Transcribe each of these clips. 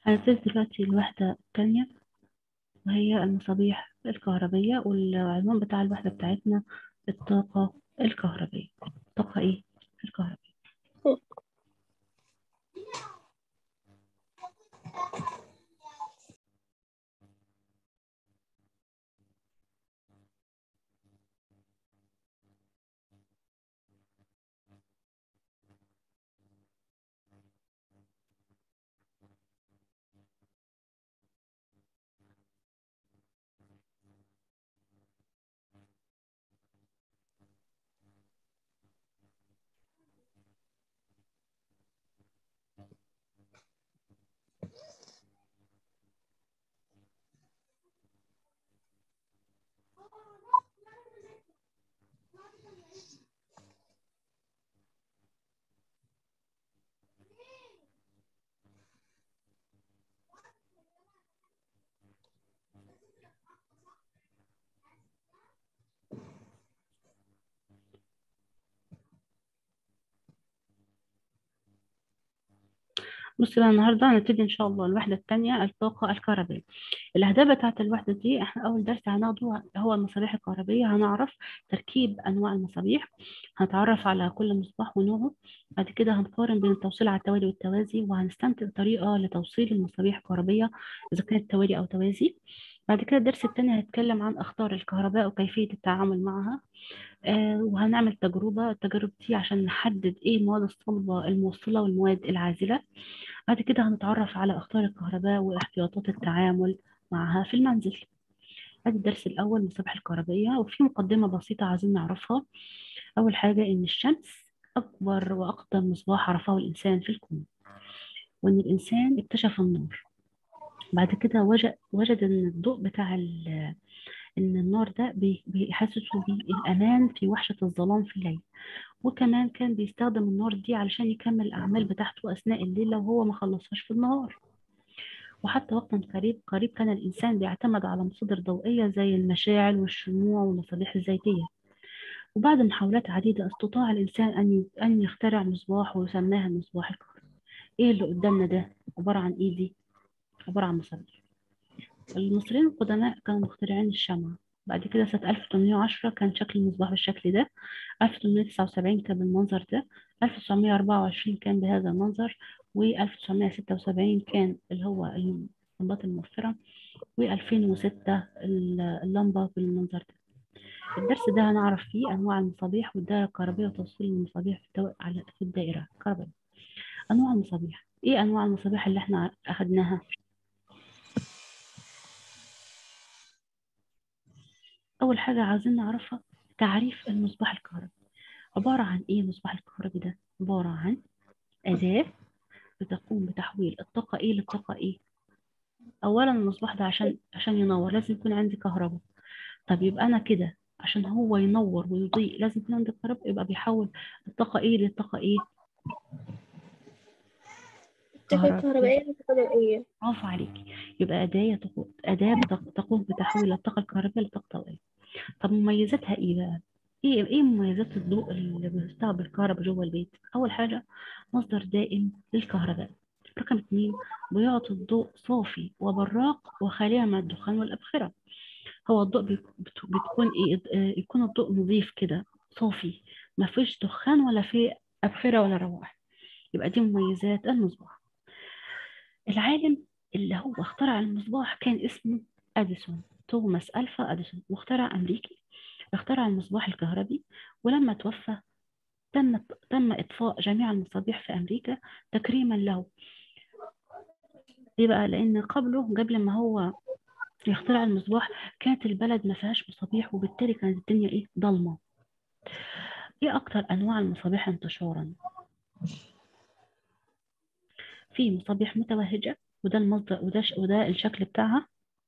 هنبتدي دلوقتي الوحدة التانية وهي المصابيح الكهربية والعنوان بتاع الوحدة بتاعتنا الطاقة الكهربية الطاقة ايه؟ الكهربية بص بقى النهاردة هنبتدي إن شاء الله الوحدة التانية الطاقة الكهربية الأهداف بتاعت الوحدة دي احنا أول درس هناخده هو المصابيح الكهربية هنعرف تركيب أنواع المصابيح هنتعرف على كل مصباح ونوعه بعد كده هنقارن بين التوصيل على التوالي والتوازي وهنستنتج طريقة لتوصيل المصابيح الكهربية إذا كانت توالي أو توازي بعد كده الدرس التاني هيتكلم عن أخطار الكهرباء وكيفية التعامل معها آه وهنعمل تجربة التجارب دي عشان نحدد إيه المواد الصلبة الموصلة والمواد العازلة بعد كده هنتعرف على أخطار الكهرباء واحتياطات التعامل معها في المنزل هذا الدرس الأول المصابيح الكهربائية وفي مقدمة بسيطة عايزين نعرفها أول حاجة إن الشمس أكبر وأقدم مصباح عرفه الإنسان في الكون وإن الإنسان اكتشف النور بعد كده وجد وجد إن الضوء بتاع ال- إن النار ده بي- بيحسسه بالأمان في وحشة الظلام في الليل وكمان كان بيستخدم النار دي علشان يكمل الأعمال بتاعته أثناء الليل لو هو ما خلصهاش في النهار وحتى وقتا قريب قريب كان الإنسان بيعتمد على مصادر ضوئية زي المشاعل والشموع والمصابيح الزيتية وبعد محاولات عديدة استطاع الإنسان أن أن يخترع مصباح وسماها المصباح الكهربائي إيه اللي قدامنا ده عبارة عن إيه دي عبارة عن مصابيح المصريين القدماء كانوا مخترعين الشمعة بعد كده سنة 1810 كان شكل المصباح بالشكل ده 1879 كان بالمنظر ده 1924 كان بهذا المنظر و1976 كان اللي هو اللمبات الموفرة و2006 اللمبة بالمنظر ده الدرس ده هنعرف فيه أنواع المصابيح والدائرة الكهربية وتوصيل المصابيح في, الدو... على في الدائرة الكهربائية أنواع المصابيح إيه أنواع المصابيح اللي إحنا أخدناها؟ أول حاجة عايزين نعرفها تعريف المصباح الكهربي عبارة عن إيه المصباح الكهربي ده؟ عبارة عن أداة بتقوم بتحويل الطاقة إيه للطاقة إيه؟ أولا المصباح ده عشان عشان ينور لازم يكون عندي كهرباء طب يبقى أنا كده عشان هو ينور ويضيء لازم يكون عندي كهرباء يبقى بيحول الطاقة إيه للطاقة إيه؟ الطاقة الكهربائية للطاقة الضوئية برافو عليكي يبقى أداة تقو- أداة بتق- تقوم بتحويل الطاقة الكهربائية لطاقة ضوئية طب مميزاتها إيه بقى؟ إيه إيه مميزات الضوء اللي بيستقبل الكهرباء جوه البيت؟ أول حاجة مصدر دائم للكهرباء رقم اتنين بيعطي الضوء صافي وبراق وخالية من الدخان والأبخرة هو الضوء بيك- بت- بتكون إيه آه، يكون الضوء نظيف كده صافي ما فيش دخان ولا فيه أبخرة ولا روائح يبقى دي مميزات المصباح العالم اللي هو اخترع المصباح كان اسمه أديسون توماس ألفا أديسون مخترع أمريكي اخترع المصباح الكهربي ولما توفى تم تم إطفاء جميع المصابيح في أمريكا تكريما له ليه بقى لأن قبله قبل ما هو يخترع المصباح كانت البلد ما فيهاش مصابيح وبالتالي كانت الدنيا إيه ضلمة إيه أكتر أنواع المصابيح انتشارا في مصابيح متوهجة وده المصدر وده ش- وده الشكل بتاعها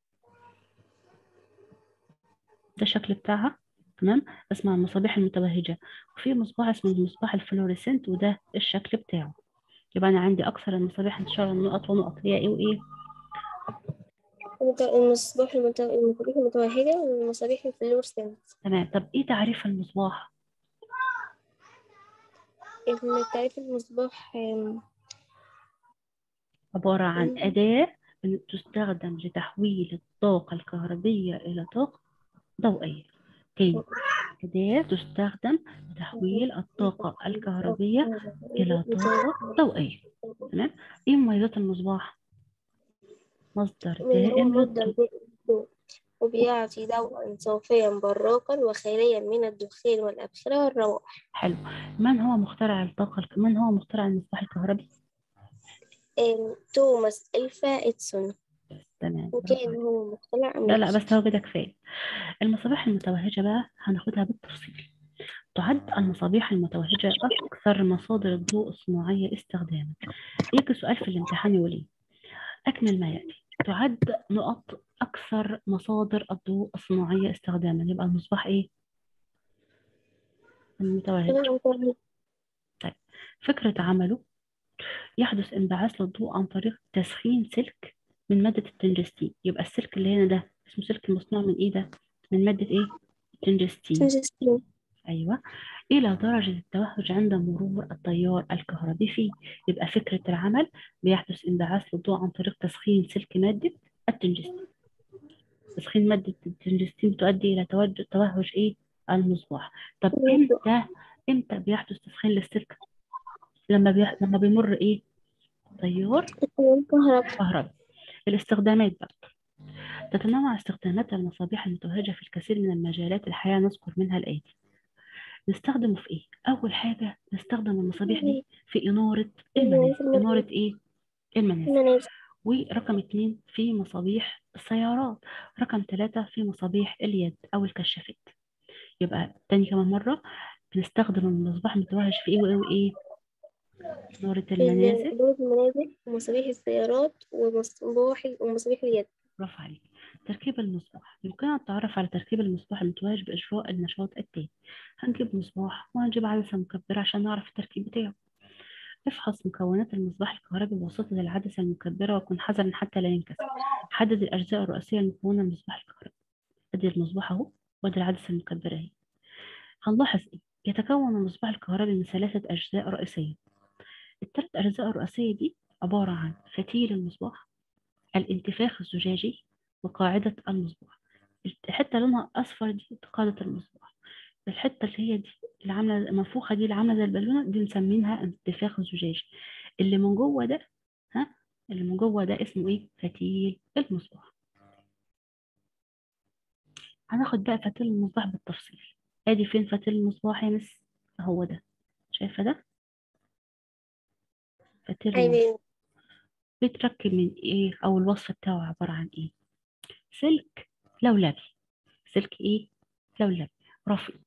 ده الشكل بتاعها تمام اسمها المصابيح المتوهجة وفي مصباح اسمه المصباح الفلوريسنت وده الشكل بتاعه يبقى أنا عندي أكثر المصابيح انتشارا نقط ونقط هي إيه وإيه المت- المصباح المت- المصابيح المتوهجة والمصابيح الفلورسنت تمام طب إيه تعريف المصباح تعريف المصباح آم، عبارة عن مم. أداة تستخدم لتحويل الطاقة الكهربية إلى طاقة ضوئية تاني أداة تستخدم لتحويل الطاقة الكهربية إلى طاقة ضوئية تمام إيه مميزات المصباح؟ مصدر من هو دائم مصدر للضوء الضوء وبيعطي ضوءا صافيا براقا وخاليا من الدخان والأبخرة والروائح حلو من هو مخترع الطاقة الك- من هو مخترع المصباح الكهربي؟ آم، توماس إلفا إدسون تمام برافو وكان عليك. هو مخترع لا لا أمريكي بس هو كده كفاية المصابيح المتوهجة بقى هناخدها بالتفصيل تعد المصابيح المتوهجة أكثر مصادر الضوء الصناعية استخداما يجي سؤال في الامتحان يقول إيه؟ أكمل ما يأتي تعد نقط أكثر مصادر الضوء الصناعية استخداما يبقى المصباح إيه؟ المتوهج طيب فكرة عمله يحدث انبعاث للضوء عن طريق تسخين سلك من مادة التنجستين يبقى السلك اللي هنا ده اسمه سلك مصنوع من إيه ده؟ من مادة إيه؟ التنجستين تنجستين أيوة إلى درجة التوهج عند مرور التيار الكهربي فيه يبقى فكرة العمل بيحدث انبعاث للضوء عن طريق تسخين سلك مادة التنجستين تسخين مادة التنجستين بتؤدي إلى توج- توهج إيه المصباح طب إمتى إمتى بيحدث تسخين للسلك لما بيح... لما بيمر إيه تيار الكهرباء كهربي الاستخدامات بقى تتنوع استخدامات المصابيح المتوهجة في الكثير من المجالات الحياة نذكر منها الآتي نستخدمه في إيه؟ أول حاجة نستخدم المصابيح دي في إنارة المنازل إنارة إيه؟ المنازل المنازل ورقم اتنين في مصابيح السيارات رقم ثلاثة في مصابيح اليد أو الكشافات يبقى تاني كمان مرة بنستخدم المصباح المتوهج في إيه وإيه وإيه؟ إنارة المنازل إدارة المنازل ومصابيح السيارات ومصباح ومصابيح اليد برافو عليك تركيب المصباح يمكننا التعرف على تركيب المصباح المتوهج بإجراء النشاط التالي هنجيب مصباح وهنجيب عدسة مكبرة عشان نعرف التركيب بتاعه افحص مكونات المصباح الكهربي بواسطة العدسة المكبرة وكن حذرا حتى لا ينكسر حدد الأجزاء الرئيسية المكونة من المصباح الكهربي أدي المصباح أهو وأدي العدسة المكبرة أهي هنلاحظ إيه يتكون المصباح الكهربي من ثلاثة أجزاء رئيسية الثلاث أجزاء الرئيسية دي عبارة عن فتيل المصباح الانتفاخ الزجاجي وقاعدة المصباح الحتة لونها أصفر دي قاعدة المصباح الحتة اللي هي دي اللي عاملة المنفوخة دي اللي عاملة زي البالونة دي مسمينها انتفاخ الزجاجي اللي من جوه ده ها اللي من جوه ده اسمه ايه فتيل المصباح هناخد بقى فتيل المصباح بالتفصيل ادي فين فتيل المصباح يا مس هو ده شايفة ده فتيل المصباح أيوة بيتركب من ايه او الوصف بتاعه عبارة عن ايه سلك لولبي سلك ايه لولبي رفيع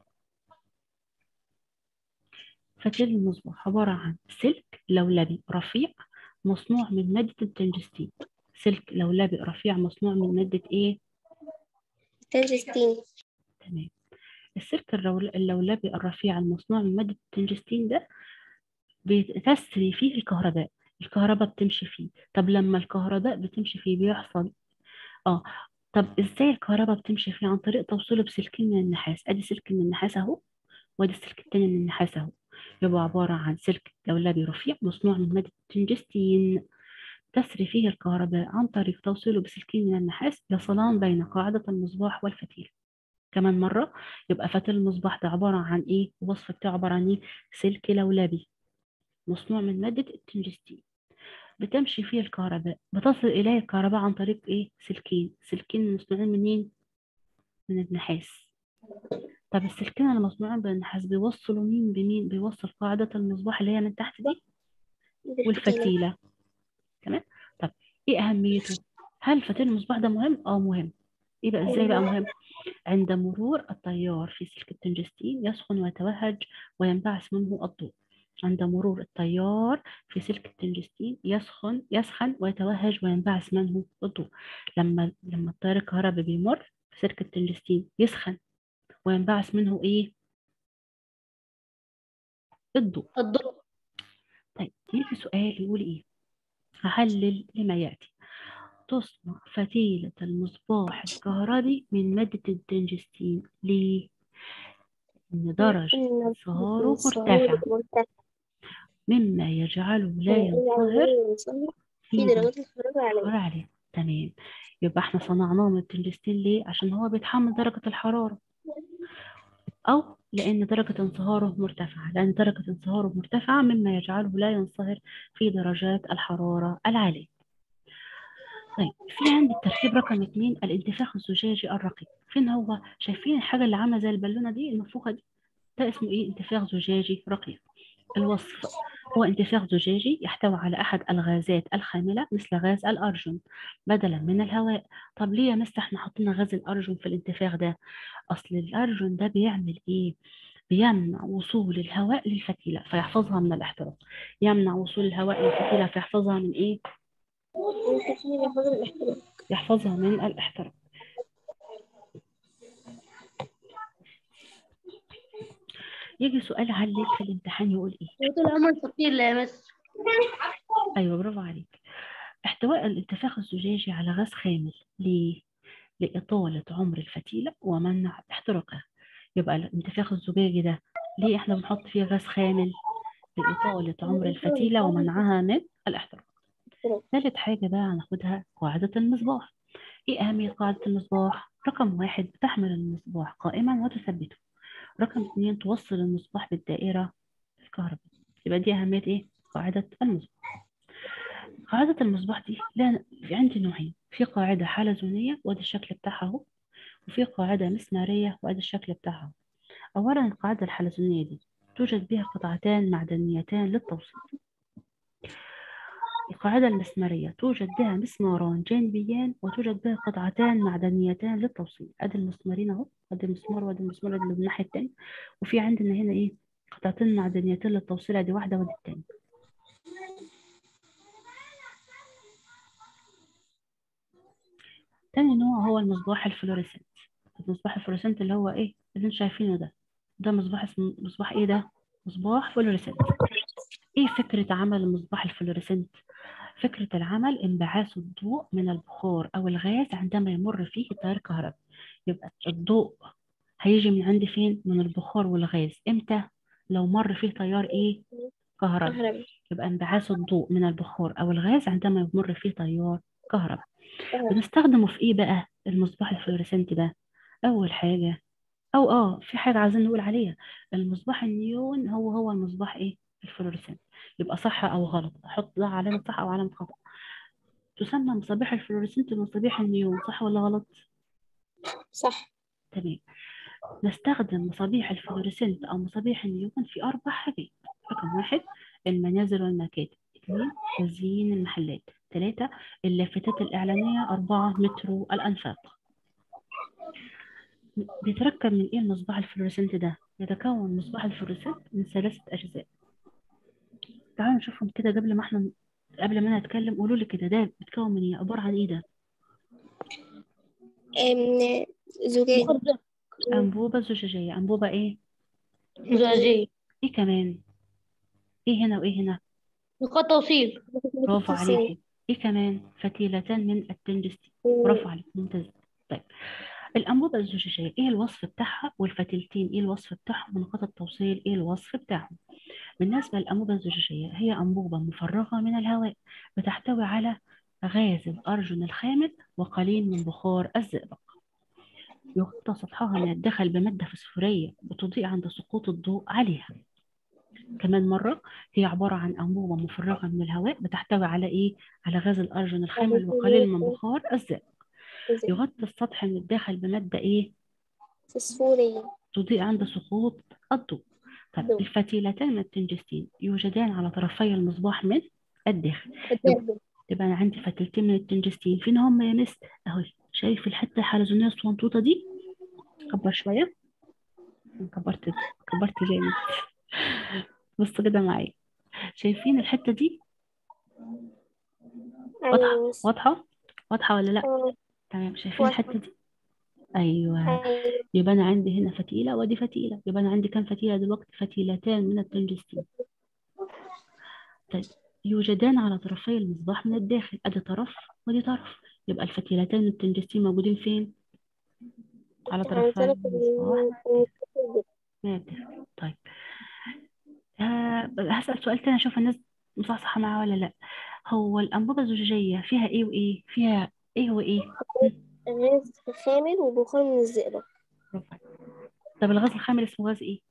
فتيل المصباح عبارة عن سلك لولبي رفيع مصنوع من مادة التنجستين سلك لولبي رفيع مصنوع من مادة ايه تنجستين تمام السلك الرول- اللولبي الرفيع المصنوع من مادة التنجستين ده بتسري فيه الكهرباء الكهرباء بتمشي فيه طب لما الكهرباء بتمشي فيه بيحصل اه طب ازاي الكهرباء بتمشي فيه عن طريق توصيله بسلكين من النحاس ادي سلك من النحاس اهو وادي السلك التاني من النحاس اهو يبقى عبارة عن سلك لولبي رفيع مصنوع من مادة التنجستين تسري فيه الكهرباء عن طريق توصيله بسلكين من النحاس يصلان بين قاعدة المصباح والفتيل كمان مرة يبقى فتيل المصباح ده عبارة عن ايه الوصف بتاعه عبارة عن ايه سلك لولبي مصنوع من مادة التنجستين بتمشي فيه الكهرباء بتصل إليه الكهرباء عن طريق إيه؟ سلكين سلكين مصنوعين منين؟ من النحاس طب السلكين اللي مصنوعين بالنحاس بيوصلوا مين بمين؟ بيوصل قاعدة المصباح اللي هي من تحت دي والفتيلة تمام؟ طب إيه أهميته؟ هل فتيل المصباح ده مهم؟ آه مهم إيه بقى إزاي بقى مهم؟ عند مرور التيار في سلك التنجستين يسخن ويتوهج وينبعث منه الضوء عند مرور التيار في سلك التنجستين يسخن يسخن ويتوهج وينبعث منه الضوء لما لما التيار الكهربي بيمر في سلك التنجستين يسخن وينبعث منه ايه الضوء الضوء طيب يجي سؤال يقول ايه هحلل لما ياتي تصنع فتيلة المصباح الكهربي من مادة التنجستين ليه؟ إن درجة انصهاره مرتفعة مرتفع مما يجعله لا ينصهر في في درجات الحرارة حرارة عليه عليه تمام يبقى احنا صنعناه من التنجستين ليه عشان هو بيتحمل درجة الحرارة أو لأن درجة انصهاره مرتفعة لأن درجة انصهاره مرتفعة مما يجعله لا ينصهر في درجات الحرارة العالية طيب في عندي التركيب رقم اتنين الانتفاخ الزجاجي الرقيق فين هو شايفين الحاجة اللي عاملة زي البالونة دي المنفوخة دي ده اسمه ايه انتفاخ زجاجي رقيق الوصف هو انتفاخ زجاجي يحتوي على أحد الغازات الخاملة مثل غاز الأرجون بدلا من الهواء طب ليه يا مستر احنا حطينا غاز الأرجون في الانتفاخ ده أصل الأرجون ده بيعمل إيه بيمنع وصول الهواء للفتيلة فيحفظها من الاحتراق يمنع وصول الهواء للفتيلة فيحفظها من إيه الكثير يحفظ الاحتراق يحفظها من الاحتراق يجي سؤال عليك في الامتحان يقول ايه صوت العمر ثقيل يا مس ايوه برافو عليك احتواء الانتفاخ الزجاجي على غاز خامل ليه لإطالة عمر الفتيلة ومنع احتراقها يبقى الانتفاخ الزجاجي ده ليه احنا بنحط فيه غاز خامل لإطالة عمر الفتيلة ومنعها من الاحتراق ثالث حاجة بقى هناخدها قاعدة المصباح ايه أهمية قاعدة المصباح رقم واحد بتحمل المصباح قائما وتثبته رقم اثنين توصل المصباح بالدائرة الكهربائية يبقى دي أهمية ايه قاعدة المصباح قاعدة المصباح دي لا في عندي نوعين في قاعدة حلزونية وادي الشكل بتاعها اهو وفي قاعدة مسمارية وادي الشكل بتاعها أهو. أولا القاعدة الحلزونية دي توجد بها قطعتان معدنيتان للتوصيل القاعدة المسمارية توجد بها مسماران جانبيان وتوجد بها قطعتان معدنيتان للتوصيل ادي المسمارين اهو ادي المسمار وادي المسمار اللي من الناحية التانية وفي عندنا هنا ايه قطعتين معدنيتين للتوصيل ادي واحدة وادي التانية تاني نوع هو المصباح الفلوريسنت المصباح الفلوريسنت اللي هو ايه اللي انتم شايفينه ده ده مصباح اسمه مصباح ايه ده مصباح فلوريسنت ايه فكرة عمل المصباح الفلوريسنت فكرة العمل انبعاث الضوء من البخار أو الغاز عندما يمر فيه تيار كهربي يبقى الضوء هيجي من عندي فين؟ من البخار والغاز إمتى؟ لو مر فيه تيار إيه؟ كهربي كهرباء يبقى انبعاث الضوء من البخار أو الغاز عندما يمر فيه تيار كهربي كهرباء. بنستخدمه في إيه بقى المصباح الفلوريسنت ده؟ أول حاجة أو آه في حاجة عايزين نقول عليها المصباح النيون هو هو المصباح إيه؟ الفلوريسنت يبقى صح أو غلط أحط ده علامة صح أو علامة خطأ تسمى مصابيح الفلوريسنت مصابيح النيون صح ولا غلط؟ صح تمام نستخدم مصابيح الفلوريسنت أو مصابيح النيون في أربع حاجات رقم واحد المنازل والمكاتب اثنين تزيين المحلات ثلاثة اللافتات الإعلانية أربعة مترو الأنفاق بيتركب من إيه المصباح الفلوريسنت ده؟ يتكون مصباح الفلوريسنت من ثلاثة أجزاء تعالوا نشوفهم كده قبل ما احنا قبل ما انا اتكلم قولوا لي كده ده بيتكون من ايه عبارة عن ايه ده؟ أم، زجاج أنبوبة زجاجية أنبوبة ايه؟ زجاجية ايه كمان؟ ايه هنا وايه هنا؟ نقاط توصيل برافو عليكي ايه كمان؟ فتيلتان من التنجستين برافو عليك ممتاز طيب الأنبوبة الزجاجية ايه الوصف بتاعها والفتيلتين ايه الوصف بتاعهم ونقاط التوصيل ايه الوصف بتاعهم بالنسبة للأنبوبة الزجاجية هي أنبوبة مفرغة من الهواء بتحتوي على غاز الأرجون الخامل وقليل من بخار الزئبق يغطى سطحها من الداخل بمادة فسفورية بتضيء عند سقوط الضوء عليها كمان مرة هي عبارة عن أنبوبة مفرغة من الهواء بتحتوي على إيه؟ على غاز الأرجون الخامل وقليل من بخار الزئبق يغطي السطح من الداخل بمادة إيه؟ فسفورية تضيء عند سقوط الضوء طب ضوء. الفتيلتان من التنجستين يوجدان على طرفي المصباح من الداخل يبقى أنا عندي فتيلتين من التنجستين فين هم يا مس أهو شايف الحتة الحلزونية الصغنطوطة دي كبر شوية كبرت كبرت جامد بصوا كده معايا شايفين الحتة دي أيوة بس. واضحة واضحة ولا لأ آه، تمام شايفين واضحة. الحتة دي أيوه أيوة. يبقى أنا عندي هنا فتيلة ودي فتيلة يبقى أنا عندي كام فتيلة دلوقتي فتيلتان من التنجستين طيب يوجدان على طرفي المصباح من الداخل أدي طرف ودي طرف يبقى الفتيلتان من التنجستين موجودين فين؟ على طرفي طرف المصباح ال- من الداخل طيب آه هسأل سؤال تاني أشوف الناس مصحصحة معاه ولا لأ هو الأنبوبة الزجاجية فيها إيه وإيه فيها إيه وإيه غاز خامل وبخار من الزئبق برافو عليك. طب الغاز الخامل اسمه غاز إيه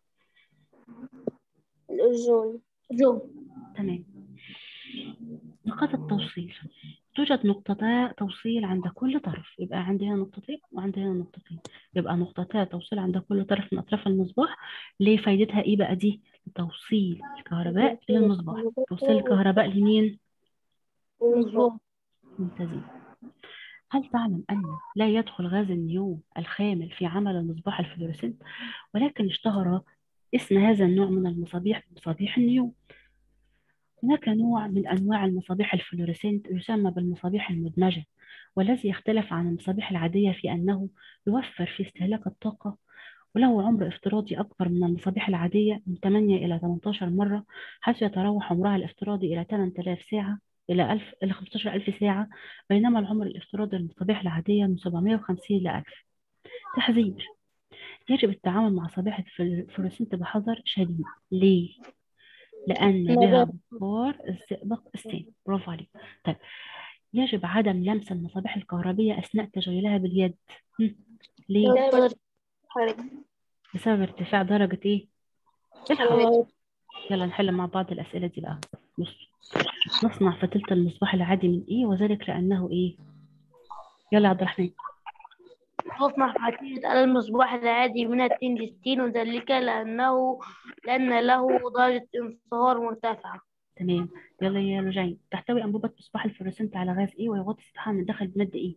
الأرجون جو تمام نقاط التوصيل توجد نقطتا توصيل عند كل طرف يبقى عندي هنا نقطتين وعندي هنا نقطتين يبقى نقطتا توصيل عند كل طرف من أطراف المصباح ليه فايدتها إيه بقى دي توصيل الكهرباء للمصباح توصيل الكهرباء لمين المصباح ممتازين هل تعلم أن لا يدخل غاز النيون الخامل في عمل المصباح الفلوريسنت ولكن اشتهر اسم هذا النوع من المصابيح بمصابيح النيون هناك نوع من أنواع المصابيح الفلوريسنت يسمى بالمصابيح المدمجة والذي يختلف عن المصابيح العادية في أنه يوفر في استهلاك الطاقة وله عمر افتراضي أكبر من المصابيح العادية من 8 إلى 18 مرة حيث يتراوح عمرها الافتراضي إلى 8000 ساعة إلى 1000 إلى 15000 ساعة بينما العمر الافتراضي للمصابيح العادية من 750 إلى 1000 تحذير يجب التعامل مع صبيحة الفل- الفلورسنت بحذر شديد ليه؟ لأن بها بخار الزئبق السام برافو عليك طيب يجب عدم لمس المصابيح الكهربية أثناء تشغيلها باليد هم، ليه؟ حركة بسبب ارتفاع درجة إيه؟ الحرارة يلا نحل مع بعض الأسئلة دي بقى بص نصنع فتيلة المصباح العادي من إيه وذلك لأنه إيه؟ يلا يا عبد الرحمن تصنع فتيلة على المصباح العادي من التنجستين وذلك لأنه لأن له درجة انصهار مرتفعة تمام يلا يا رجعين تحتوي أنبوبة مصباح الفلورسنت على غاز إيه ويغطي سطحها من الداخل بمادة إيه؟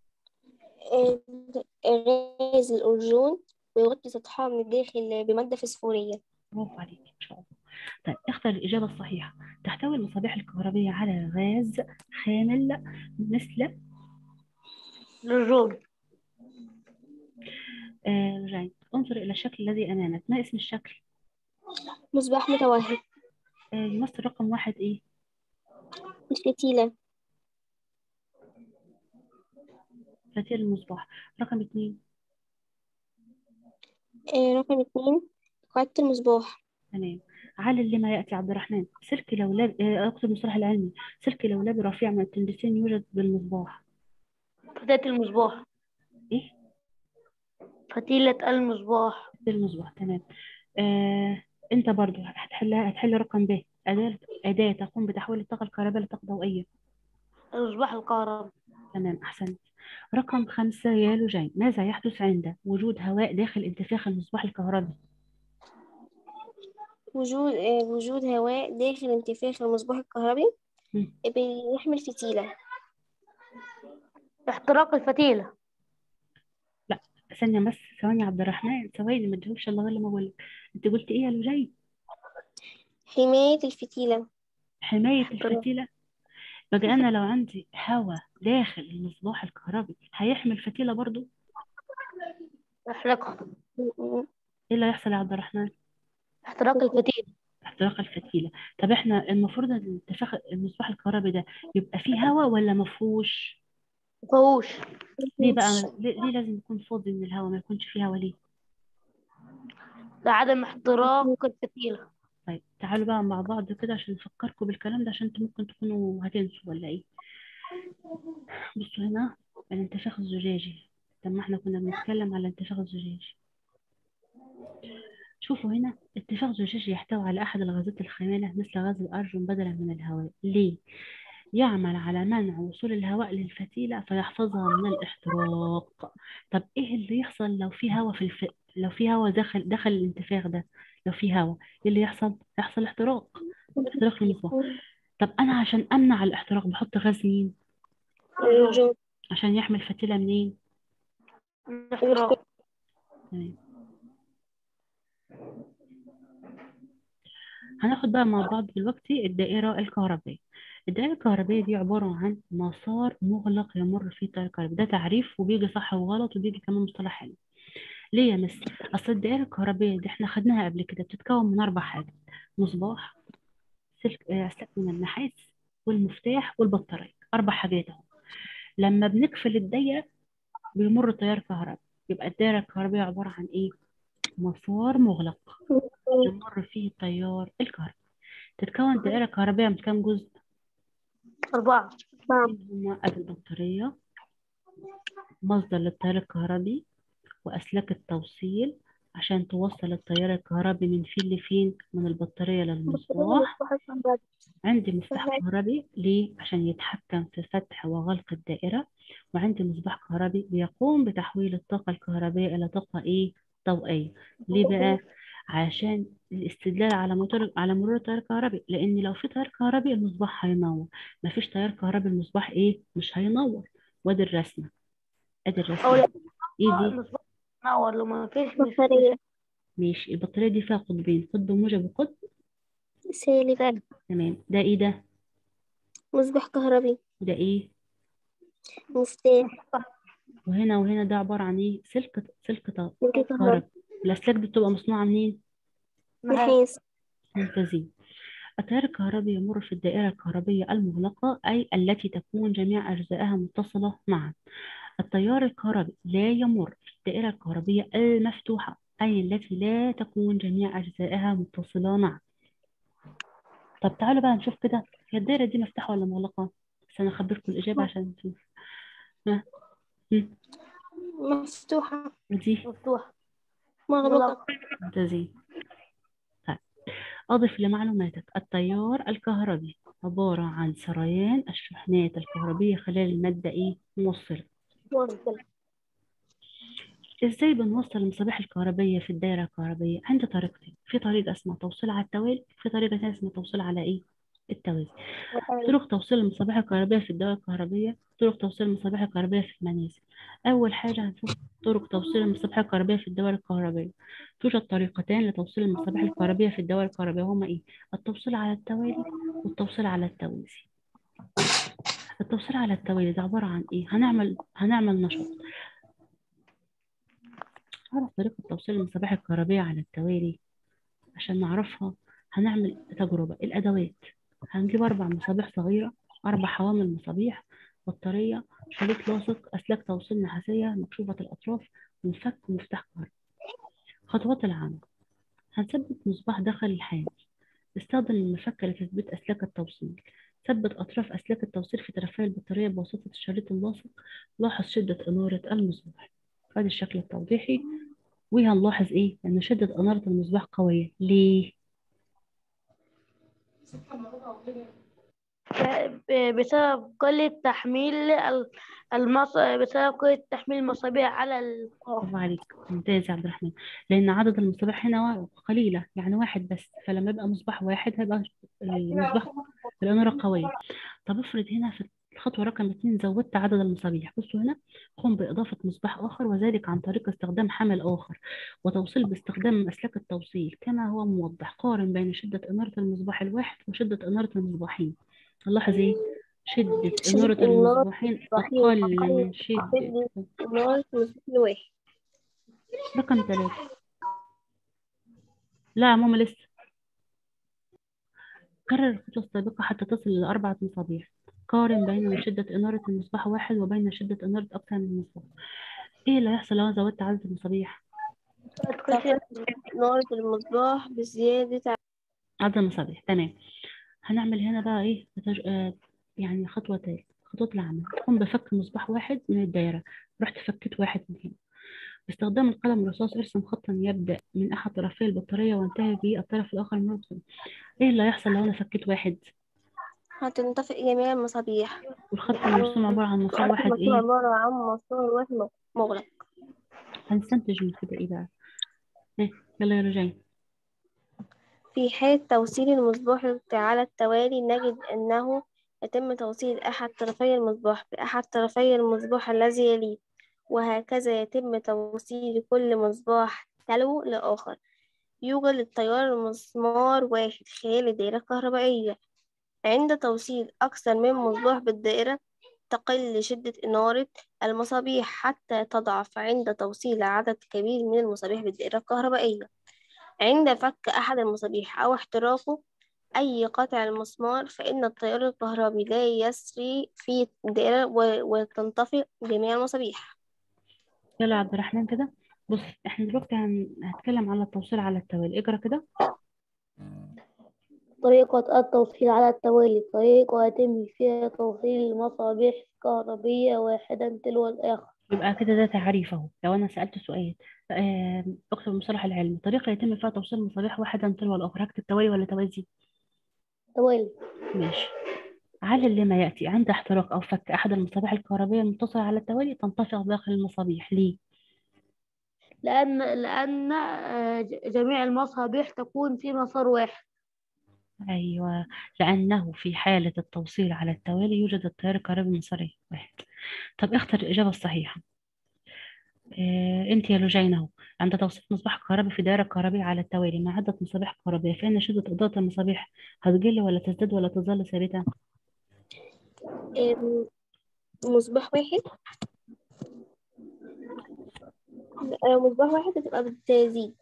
غاز الأرجون ويغطي سطحها من الداخل بمادة فسفورية برافو عليك إن شاء الله طيب اختر الإجابة الصحيحة تحتوي المصابيح الكهربية على غاز خامل مثل للجول آه رجعين انظر إلى الشكل الذي أمامك ما اسم الشكل؟ مصباح متوهج آه يمثل رقم واحد إيه؟ الفتيلة فتيل المصباح رقم اتنين آه، رقم اتنين قاعدة المصباح تمام علل لما يأتي عبد الرحمن سلك لولب آه، أكتب المصطلح العلمي سلك لولبي رفيع من التندسين يوجد بالمصباح فتاة المصباح إيه؟ فتيلة المصباح بالمصباح تمام آه، أنت برضو هتحلها هتحل رقم ب أداة أداة تقوم بتحويل الطاقة الكهربائية لطاقة ضوئية المصباح الكهرباء تمام أحسنت رقم خمسة يا لجين ماذا يحدث عند وجود هواء داخل انتفاخ المصباح الكهربي وجود آه، وجود هواء داخل انتفاخ المصباح الكهربي مم. بيحمل فتيلة احتراق الفتيلة ثانية بس ثواني يا عبد الرحمن ثواني ما تجاوبش الله غير لما أقول لك أنت قلت إيه يا لجين حماية الفتيلة حماية الفتيلة بقى أنا لو عندي هواء داخل المصباح الكهربي هيحمي الفتيلة برضو احرقها م- إيه اللي هيحصل يا عبد الرحمن احتراق الفتيلة احتراق الفتيلة طب إحنا المفروض إن الانتفاخ المصباح الكهربي ده يبقى فيه هواء ولا مفهوش مفهوش ليه بقى ليه, ليه لازم يكون فاضي من الهواء ما يكونش فيه هواء ليه لعدم احتراق الفتيلة طيب تعالوا بقى مع بعض كده عشان نفكركم بالكلام ده عشان انتوا ممكن تكونوا هتنسوا ولا ايه بصوا هنا الانتفاخ الزجاجي لما احنا كنا بنتكلم على الانتفاخ الزجاجي شوفوا هنا اتفاق زجاجي يحتوي على أحد الغازات الخاملة مثل غاز الأرجون بدلا من الهواء ليه؟ يعمل على منع وصول الهواء للفتيلة فيحفظها من الاحتراق طب ايه اللي يحصل لو في هواء في الف... لو في هواء دخل دخل الانتفاخ ده لو في هواء ايه اللي يحصل؟ يحصل احتراق احتراق المصباح طب انا عشان امنع الاحتراق بحط غاز مين؟ الأرجون عشان يحمي الفتيلة منين؟ احتراق تمام هناخد بقى مع بعض دلوقتي الدائرة الكهربائية الدائرة الكهربائية دي عبارة عن مسار مغلق يمر فيه التيار الكهربائي ده تعريف وبيجي صح وغلط وبيجي كمان مصطلح علمي ليه يا مس أصل الدائرة الكهربائية دي احنا خدناها قبل كده بتتكون من أربع حاجات مصباح سلك آه، سلك من النحاس والمفتاح والبطارية أربع حاجات أهو لما بنقفل الدايرة بيمر تيار كهربائي يبقى الدائرة الكهربائية عبارة عن إيه؟ مسار مغلق يمر فيه التيار الكهربائي تتكون الدائرة الكهربائية من كام جزء؟ أربعة مين هما أدي البطارية مصدر للتيار الكهربي وأسلاك التوصيل عشان توصل التيار الكهربي من فين لفين من البطارية للمصباح عندي مفتاح كهربي ليه عشان يتحكم في فتح وغلق الدائرة وعندي مصباح كهربي بيقوم بتحويل الطاقة الكهربية إلى طاقة إيه ضوئية ليه بقى عشان الاستدلال على موتور على مرور التيار الكهربي لأن لو في تيار كهربي المصباح هينور مفيش تيار كهربي المصباح إيه مش هينور وادي الرسمة ادي أو الرسمة لا ايه دي المصباح منور لو ما فيش مش بطارية ماشي البطارية دي فيها قطبين قطب موجب وقطب سالب تمام ده ايه ده مصباح كهربي وده ايه مفتاح وهنا وهنا ده عبارة عن ايه سلك سلك ط- سلك كهربي كهرباء الأسلاك دي بتبقى مصنوعة منين نحاس ممتازين التيار الكهربي يمر في الدائرة الكهربية المغلقة أي التي تكون جميع أجزائها متصلة معا التيار الكهربي لا يمر في الدائرة الكهربية المفتوحة أي التي لا تكون جميع أجزائها متصلة معا طب تعالوا بقى نشوف كده هي الدائرة دي مفتوحة ولا مغلقة بس أنا أخبركم الإجابة عشان نشوف ها هم، مفتوحة ودي مفتوح مغلقة ممتازين طيب أضف لمعلوماتك التيار الكهربي عبارة عن سريان الشحنات الكهربية خلال المادة إيه موصلة موصل إزاي بنوصل المصابيح الكهربية في الدائرة الكهربية عند طريقتين في طريقة اسمها توصيل على التوالي في طريقة ثانية اسمها توصيل على إيه التوازي طرق توصيل المصابيح الكهربية في الدوائر الكهربية طرق توصيل المصابيح الكهربية في المنازل أول حاجة هنشوف طرق توصيل المصابيح الكهربية في الدوائر الكهربية توجد طريقتان لتوصيل المصابيح الكهربية في الدوائر الكهربية هما إيه التوصيل على التوالي والتوصيل على التوازي التوصيل على التوالي ده عبارة عن إيه هنعمل هنعمل نشاط نعرف طريقة توصيل المصابيح الكهربية على التوالي عشان نعرفها هنعمل تجربة الأدوات هنجيب أربع مصابيح صغيرة أربع حوامل مصابيح بطارية شريط لاصق أسلاك توصيل نحاسية مكشوفة الأطراف ومفك ومفتاح كهرباء خطوات العمل هنثبت مصباح داخل الحامل استخدم المفك لتثبيت أسلاك التوصيل ثبت أطراف أسلاك التوصيل في طرفي البطارية بواسطة الشريط اللاصق لاحظ شدة إنارة المصباح هذا الشكل التوضيحي وهنلاحظ إيه؟ إن شدة إنارة المصباح قوية ليه؟ ب- بسبب قلة تحميل ال- المص... بسبب قلة تحميل المصابيح على القاف برافو عليك ممتاز يا عبد الرحمن لأن عدد المصابيح هنا قليلة يعني واحد بس فلما يبقى مصباح واحد هيبقى المصباح الإنارة قوية طب افرض هنا في الخطوة رقم اتنين زودت عدد المصابيح بصوا هنا قم بإضافة مصباح آخر وذلك عن طريق استخدام حمل آخر وتوصيل باستخدام أسلاك التوصيل كما هو موضح قارن بين شدة إنارة المصباح الواحد وشدة إنارة المصباحين نلاحظ إيه شدة شدة إنارة إنارة المصباحين المصباحين أقل أقل من شدة شدة إنارة مصباح الواحد رقم ثلاثة لا يا ماما لسه كرر الخطوة السابقة حتى تصل إلى أربعة مصابيح قارن بين شدة إنارة المصباح واحد وبين شدة إنارة أكثر من مصباح إيه اللي هيحصل لو أنا زودت عدد المصابيح؟ تقل إنارة المصباح بزيادة عدد المصابيح تمام هنعمل هنا بقى إيه بتج... آه يعني خطوة تالت خطوة العمل تقوم بفك مصباح واحد من الدايرة رحت فكيت واحد من هنا باستخدام القلم الرصاص ارسم خطا يبدأ من أحد طرفي البطارية وينتهي بالطرف الآخر من الرسم إيه اللي هيحصل لو أنا فكيت واحد؟ هتنطفئ جميع المصابيح والخط المرسوم عبارة عن مسار واحد المسار إيه؟ عبارة عن مسار واحد مغلق هنستنتج من كده إيه بقى؟ إيه يلا يا رجعي في حال توصيل المصباح على التوالي نجد أنه يتم توصيل أحد طرفي المصباح بأحد طرفي المصباح الذي يليه وهكذا يتم توصيل كل مصباح تلو لآخر يوجد للتيار مسمار واحد خلال الدائرة الكهربائية عند توصيل أكثر من مصباح بالدائرة تقل شدة إنارة المصابيح حتى تضعف عند توصيل عدد كبير من المصابيح بالدائرة الكهربائية عند فك أحد المصابيح أو احتراقه أي قطع المسمار فإن التيار الكهربي لا يسري في الدائرة و- وتنطفئ جميع المصابيح يلا يا عبد الرحمن كده بص احنا دلوقتي هن... هنتكلم على التوصيل على التوالي اقرا كده طريقة التوصيل على التوالي طريقة يتم فيها توصيل المصابيح الكهربية واحدا تلو الآخر يبقى كده ده تعريف اهو لو انا سألت سؤال آم، اكتب المصطلح العلمي طريقة يتم فيها توصيل المصابيح واحدا تلو الآخر هكتب توالي ولا توازي توالي ماشي علل لما يأتي عند احتراق أو فك أحد المصابيح الكهربية المتصلة على التوالي تنطفئ باقي المصابيح ليه؟ لأن لأن آه، ج- جميع المصابيح تكون في مسار واحد أيوة لأنه في حالة التوصيل على التوالي يوجد التيار الكهربي المساري واحد طب اختر الإجابة الصحيحة آه، أنت يا لجين أهو عند توصيل مصباح كهربي في دائرة كهربية على التوالي مع عدة مصابيح كهربية فإن شدة إضاءة المصابيح هتقل ولا تزداد ولا تظل ثابتة؟ آم، مصباح واحد لو مصباح واحد هتبقى بتزيد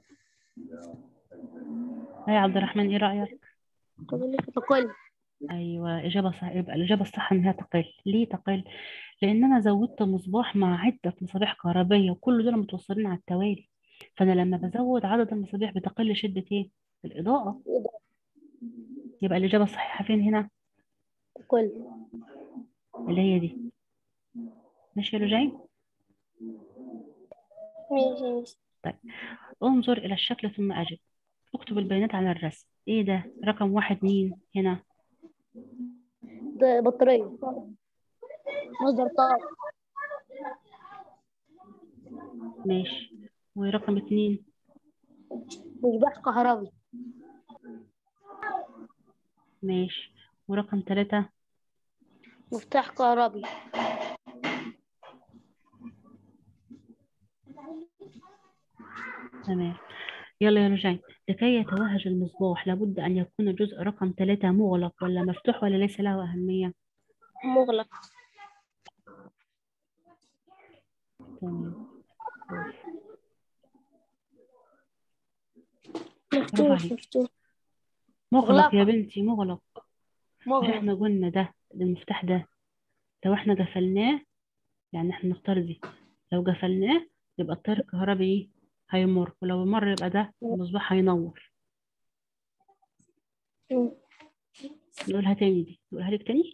يا عبد الرحمن إيه رأيك؟ تقول لك تقل ايوه اجابه صح يبقى الاجابه الصح انها تقل ليه تقل لان انا زودت مصباح مع عده مصابيح كهربيه وكل دول متوصلين على التوالي فانا لما بزود عدد المصابيح بتقل شده ايه الاضاءه يبقى الاجابه الصحيحه فين هنا تقل اللي هي دي ماشي يا لجين ماشي ماشي انظر الى الشكل ثم اجب اكتب البيانات على الرسم ايه ده رقم واحد مين هنا ده بطارية مصدر طاقة ماشي ورقم اتنين مصباح كهربي ماشي ورقم ثلاثة مفتاح كهربي تمام يلا يا رجعي لكي يتوهج المصباح لابد أن يكون الجزء رقم ثلاثة مغلق ولا مفتوح ولا ليس له أهمية مغلق تمام مفتوح عليك. مفتوح مغلق مغلقة. يا بنتي مغلق مش مغلق احنا قلنا ده المفتاح ده لو احنا قفلناه يعني احنا نختار دي لو قفلناه يبقى التيار الكهربي ايه هيمر ولو مر يبقى ده المصباح هينور مم. نقولها تاني دي نقولها لك تاني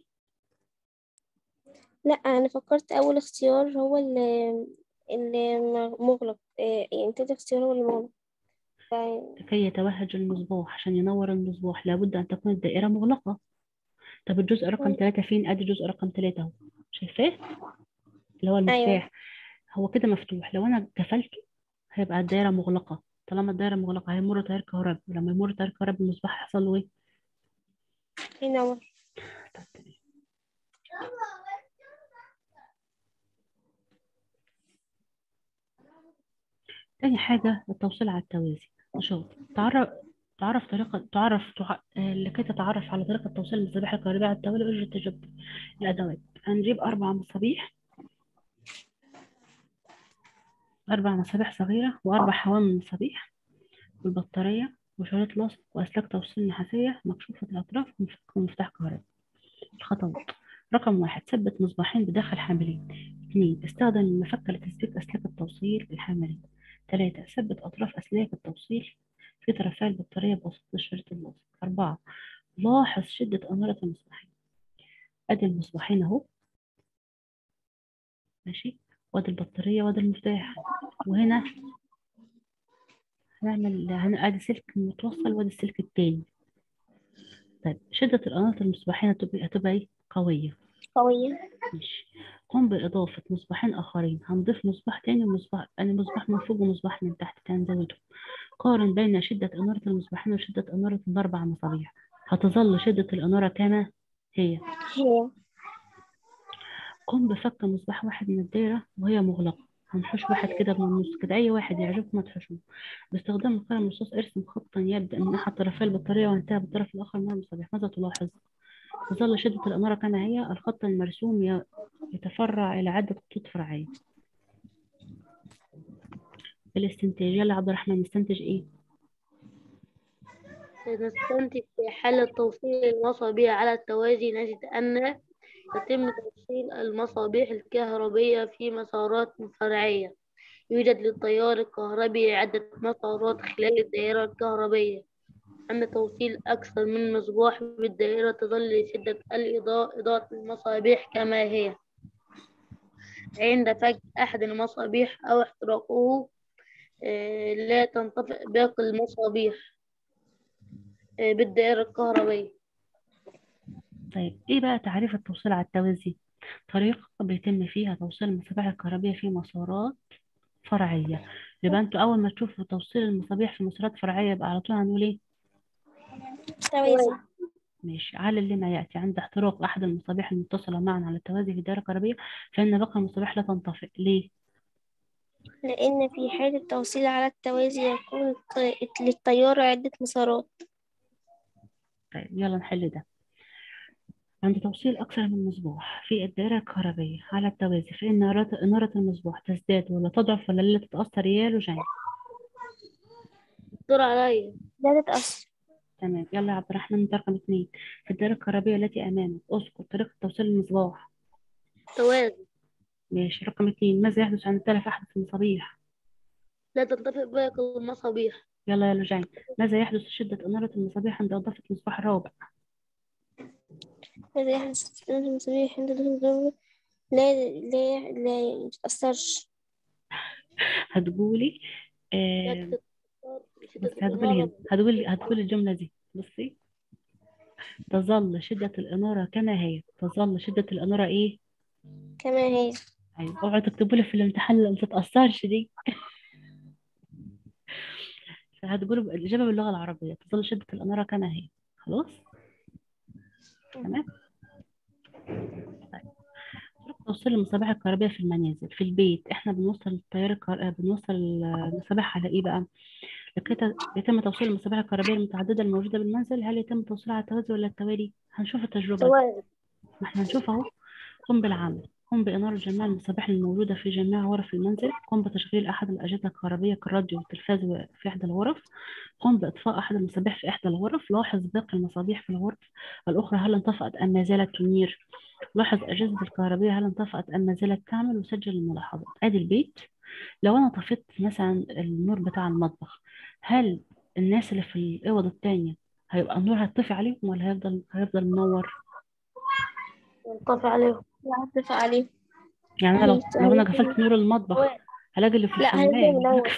لا انا فكرت اول اختيار هو اللي اللي مغلق آه، يعني تاني اختيار هو اللي مغلق ف- لكي يتوهج المصباح عشان ينور المصباح لابد أن تكون الدائرة مغلقة طب الجزء رقم ثلاثة فين؟ أدي الجزء رقم ثلاثة أهو شايفاه؟ اللي هو المفتاح هو كده مفتوح لو أنا قفلته هيبقى الدائرة مغلقة طالما الدائرة مغلقة هيمر تيار كهربي ولما يمر تيار كهربي المصباح هيحصل له إيه؟ ينور تاني حاجة التوصيل على التوازي نشاط تعرف تعرف طريقة تعرف تع... آه، لكي تتعرف على طريقة توصيل المصابيح الكهربائية على التوالي أجري تجربة الأدوات هنجيب أربع مصابيح أربع مصابيح صغيرة وأربع حوامل مصابيح والبطارية وشريط لاصق وأسلاك توصيل نحاسية مكشوفة الأطراف ومفك ومفتاح كهربائي الخطوات رقم واحد ثبت مصباحين بداخل حاملين اثنين استخدم المفك لتثبيت أسلاك التوصيل الحاملين ثلاثة ثبت أطراف أسلاك التوصيل في طرفي البطارية بواسطة الشريط اللاصق أربعة لاحظ شدة أنارة المصباحين أدي المصباحين أهو ماشي وادي البطارية وادي المفتاح وهنا هنعمل هنقعد سلك متوصل وادي السلك التاني طيب شدة الأنارة المصباحين هتبقى هتبقى إيه؟ قوية قوية ماشي قم بإضافة مصباحين آخرين هنضيف مصباح تاني ومصباح يعني مصباح من فوق ومصباح من تحت هنزودهم قارن بين شدة أنارة المصباحين وشدة أنارة الأربع مصابيح هتظل شدة الأنارة كما هي هي قم بفك مصباح واحد من الدايرة وهي مغلقة هنحوش واحد كده من النص كده أي واحد يعجبكم تحوشوه باستخدام القلم الرصاص ارسم خطا يبدأ من أحد طرفي البطارية وينتهي بالطرف الآخر من المصابيح ماذا تلاحظ؟ تظل شدة الأنارة كما هي الخط المرسوم ي- يتفرع إلى عدة خطوط فرعية الاستنتاج يلا يا عبد الرحمن نستنتج إيه؟ نستنتج في حالة توصيل المصابيح على التوازي نجد أن يتم توصيل المصابيح الكهربية في مسارات فرعية يوجد للتيار الكهربي عدة مسارات خلال الدائرة الكهربية عند توصيل أكثر من مصباح بالدائرة تظل شدة الإضاءة إضاءة المصابيح كما هي عند فك أحد المصابيح أو احتراقه آه، لا تنطفئ باقي المصابيح آه، بالدائرة الكهربية طيب ايه بقى تعريف التوصيل على التوازي طريقة بيتم فيها توصيل المصابيح الكهربية في مسارات فرعية يبقى انتوا اول ما تشوفوا توصيل المصابيح في مسارات فرعية يبقى على طول هنقول ايه توازي ماشي على اللي ما يأتي عند احتراق أحد المصابيح المتصلة معا على التوازي في الدائرة الكهربية فإن باقي المصابيح لا تنطفئ ليه؟ لأن في حال التوصيل على التوازي يكون الط- للتيار عدة مسارات طيب يلا نحل ده عند توصيل أكثر من مصباح في الدائرة الكهربية على التوازي فإن إنارة إنارة المصباح تزداد ولا تضعف ولا لا تتأثر يا لجين دور عليا لا تتأثر تمام يلا يا عبد الرحمن انت رقم اثنين في الدائرة الكهربية التي أمامك اذكر طريقة توصيل المصباح توازي ماشي رقم اثنين ماذا يحدث عند تلف أحد المصابيح لا تنطفئ باقي المصابيح يلا يا لجين ماذا يحدث شدة إنارة المصابيح عند إضافة المصباح الرابع ماذا يحدث عند المصابيح عند دخول الضوء لا لا لا يتأثرش هتقولي لا آه تتأثر بشدة بس هتقولي هنا الإنارة هتقولي هتقولي الجملة دي بصي تظل شدة الإنارة كما هي تظل شدة الإنارة إيه؟ كما هي أيوة اوعوا تكتبوا لي في الامتحان اللي ما تتأثرش دي فهتقولوا الإجابة باللغة العربية تظل شدة الإنارة كما هي خلاص؟ تمام؟ طيب طرق توصيل المصابيح الكهربائية في المنازل في البيت احنا بنوصل التيار الكهر... بنوصل المصابيح على ايه بقى؟ لكي ت- يتم توصيل المصابيح الكهربائية المتعددة الموجودة بالمنزل هل يتم توصيلها على التوازي ولا التوالي؟ هنشوف التجربة دي. توازي ما احنا هنشوف اهو قم بالعمل قم بإنارة جميع المصابيح الموجودة في جميع غرف المنزل قم بتشغيل أحد الأجهزة الكهربية كالراديو والتلفاز في إحدى الغرف قم بإطفاء أحد المصابيح في إحدى الغرف لاحظ باقي المصابيح في الغرف الأخرى هل انطفأت أم ما زالت تنير لاحظ أجهزة الكهربية هل انطفأت أم ما زالت تعمل وسجل الملاحظات أدي البيت لو أنا طفيت مثلا النور بتاع المطبخ هل الناس اللي في الأوض التانية هيبقى النور هيطفي عليهم ولا هيفضل هيفضل منور ينطفئ عليهم لا هتفق عليه يعني أنا لو هيت- لو أنا هيفضل- قفلت نور المطبخ هلاقي اللي في لا، هيفضل الحمام منور.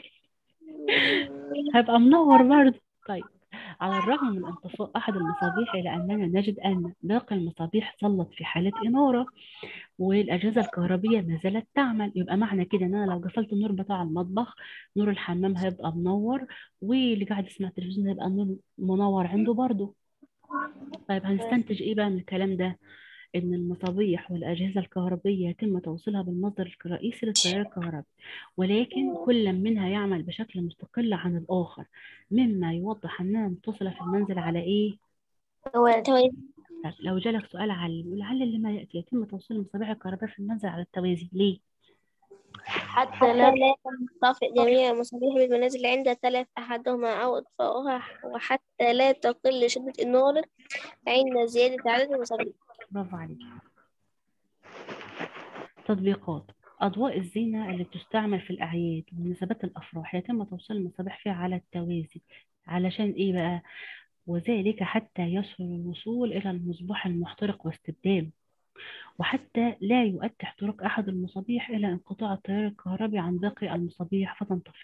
هيبقى منور برضه طيب على الرغم من انطفاء أحد المصابيح إلا أننا نجد أن باقي المصابيح ظلت في حالة إنارة والأجهزة الكهربية ما زالت تعمل يبقى معنى كده إن أنا لو قفلت النور بتاع المطبخ نور الحمام هيبقى منور واللي قاعد يسمع التلفزيون هيبقى النور منور عنده برضه طيب هنستنتج إيه بقى من الكلام ده؟ إن المصابيح والأجهزة الكهربية يتم توصيلها بالمصدر الرئيسي للتيار الكهربي ولكن كل منها يعمل بشكل مستقل عن الآخر مما يوضح أنها متصلة في المنزل على إيه؟ توازي توازي طيب لو جالك سؤال على لعل اللي ما يأتي يتم توصيل المصابيح الكهربائية في المنزل على التوازي ليه؟ حتى حتى لا لا تنطفئ جميع المصابيح بالمنازل عند تلف أحدهما أو إطفاؤها وحتى لا تقل شدة النار عند زيادة عدد المصابيح برافو عليك تطبيقات أضواء الزينة اللي بتستعمل في الأعياد ومناسبات الأفراح يتم توصيل المصابيح فيها على التوازي علشان إيه بقى؟ وذلك حتى يسهل الوصول إلى المصباح المحترق واستبداله وحتى لا يؤدي احتراق أحد المصابيح إلى انقطاع التيار الكهربي عن باقي المصابيح فتنطفئ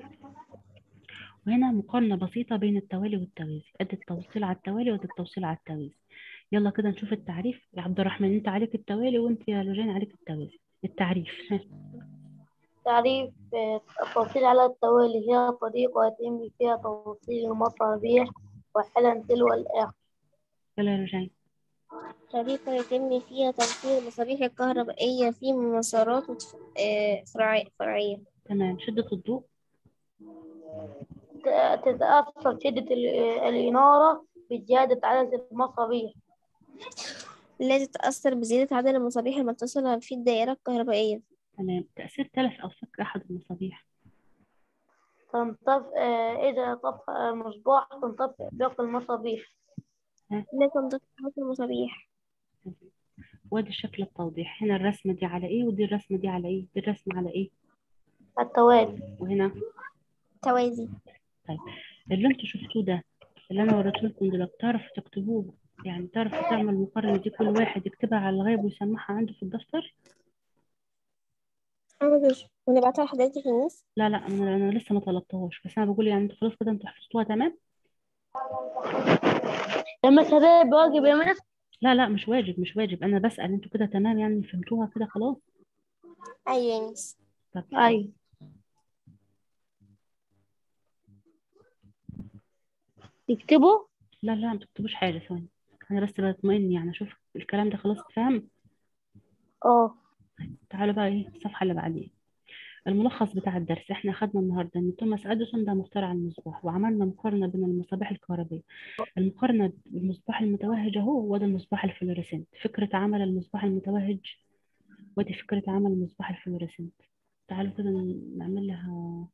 وهنا مقارنة بسيطة بين التوالي والتوازي أدي التوصيل على التوالي وأدي التوصيل على التوازي يلا كده نشوف التعريف يا عبد الرحمن أنت عليك التوالي وأنت يا لجين عليك التوازي التعريف ها. تعريف آه، التوصيل على التوالي هي طريقة يتم فيها توصيل المصابيح وحلا تلو الآخر يلا يا لجين طريقة يتم فيها توصيل المصابيح الكهربائية في مسارات وتف- آه، فرعي- فرعية تمام شدة الضوء ت- تتأثر شدة ال- الإنارة بزيادة عدد المصابيح لا تتأثر بزيادة عدد المصابيح المتصلة في الدائرة الكهربائية تمام تأثير تلف أو فك أحد المصابيح تنطفئ آه، إذا طفأ المصباح تنطفئ باقي المصابيح لا تنطفئ عدد المصابيح وادي الشكل التوضيح هنا الرسمة دي على إيه ودي الرسمة دي على إيه دي الرسمة على إيه التوالي وهنا توازي اللي انتوا شفتوه ده اللي انا وريته لكم دول تعرفوا تكتبوه يعني تعرفوا تعمل المقارنة دي كل واحد يكتبها على الغيب ويسمعها عنده في الدفتر حاضر ونبعتها لحضرتك الناس لا لا انا, أنا لسه ما طلبتهاش بس انا بقول يعني انتوا خلاص كده انتوا حفظتوها تمام لما سبب واجب يا مس لا لا مش واجب مش واجب انا بسأل انتوا كده تمام يعني فهمتوها كده خلاص أيوة يا مس طب ايوه تكتبوا لا لا ما تكتبوش حاجة ثواني انا بس بطمئن يعني اشوف الكلام ده خلاص اتفهم اه تعالوا بقى ايه الصفحة اللي بعديها الملخص بتاع الدرس احنا خدنا النهارده ان توماس اديسون ده مخترع المصباح وعملنا مقارنة بين المصابيح الكهربية المقارنة بالمصباح المتوهج اهو وده المصباح الفلوريسنت فكرة عمل المصباح المتوهج ودي فكرة عمل المصباح الفلوريسنت تعالوا كده نعمل لها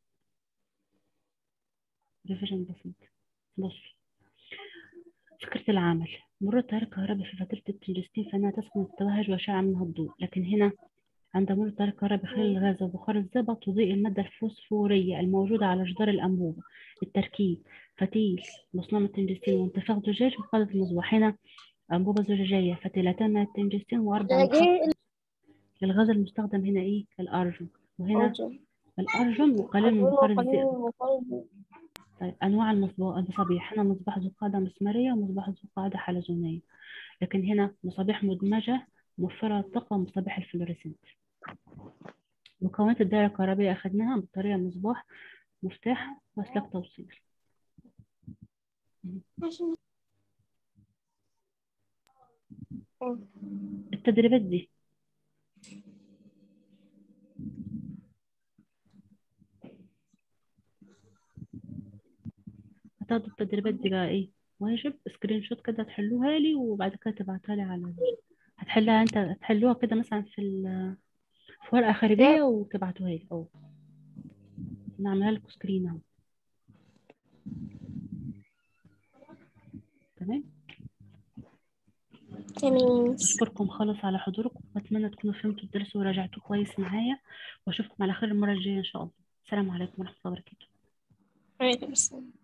ريفيجن بسيط بص فكرة العمل مرور التيار الكهربي في فترة التنجستين فإنها تسكن التوهج ويشع منها الضوء لكن هنا عند مرور التيار الكهربي خلال الغاز وبخار الزئبق تضيء المادة الفوسفورية الموجودة على جدار الأنبوبة التركيب فتيل مصنوع من التنجستين وانتفاخ زجاج وقادة المصباح هنا أنبوبة زجاجية فتيلتان من التنجستين وأربع محطات للغاز المستخدم هنا إيه الأرجون وهنا الأرجون وقليل من بخار الزئبق طيب أنواع المصباح المصابيح هنا مصباح ذو قاعدة مسمارية ومصباح ذو قاعدة حلزونية لكن هنا مصابيح مدمجة موفرة الطاقة ومصابيح الفلوريسنت مكونات الدائرة الكهربية أخدناها بطارية مصباح مفتاح وأسلاك توصيل عشان التدريبات دي هتاخدوا التدريبات دي بقى ايه واجب سكرين شوت كده تحلوها لي وبعد كده تبعتها لي على هتحلها انت هتحلوها كده مثلا في ال- في ورقة خارجية وتبعتوها لي اه نعملها لكم سكرين اهو تمام تمام أشكركم خالص على حضوركم وأتمنى تكونوا فهمتوا الدرس وراجعتوه كويس معايا وأشوفكم على خير المرة الجاية إن شاء الله السلام عليكم ورحمة الله وبركاته عليكم السلام